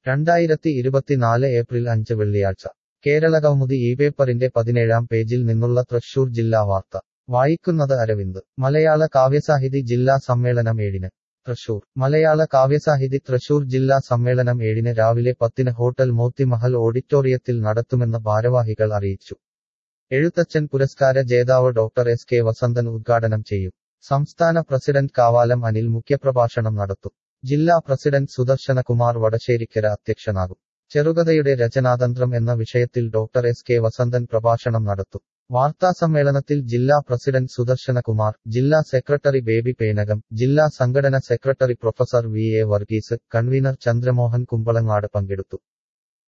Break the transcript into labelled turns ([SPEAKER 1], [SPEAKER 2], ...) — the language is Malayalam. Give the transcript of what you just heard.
[SPEAKER 1] രണ്ടായിരത്തി ഇരുപത്തിനാല് ഏപ്രിൽ അഞ്ച് വെള്ളിയാഴ്ച കേരളകൗമുദി ഈ പേപ്പറിന്റെ പതിനേഴാം പേജിൽ നിന്നുള്ള തൃശൂർ ജില്ലാ വാർത്ത വായിക്കുന്നത് അരവിന്ദ് മലയാള കാവ്യസാഹിതി ജില്ലാ സമ്മേളനം ഏഴിന് തൃശൂർ മലയാള കാവ്യസാഹിതി തൃശൂർ ജില്ലാ സമ്മേളനം ഏഴിന് രാവിലെ പത്തിന് ഹോട്ടൽ മോത്തിമഹൽ ഓഡിറ്റോറിയത്തിൽ നടത്തുമെന്ന് ഭാരവാഹികൾ അറിയിച്ചു എഴുത്തച്ഛൻ പുരസ്കാര ജേതാവ് ഡോക്ടർ എസ് കെ വസന്തൻ ഉദ്ഘാടനം ചെയ്യും സംസ്ഥാന പ്രസിഡന്റ് കാവാലം അനിൽ മുഖ്യപ്രഭാഷണം നടത്തും ജില്ലാ പ്രസിഡന്റ് സുദർശനകുമാർ വടശ്ശേരിക്കര അധ്യക്ഷനാകും ചെറുകഥയുടെ രചനാതന്ത്രം എന്ന വിഷയത്തിൽ ഡോക്ടർ എസ് കെ വസന്തൻ പ്രഭാഷണം നടത്തും വാർത്താസമ്മേളനത്തിൽ ജില്ലാ പ്രസിഡന്റ് സുദർശനകുമാർ ജില്ലാ സെക്രട്ടറി ബേബി പേനകം ജില്ലാ സംഘടന secretary professor V A Varghese convener Chandramohan Kumbalangad പങ്കെടുത്തു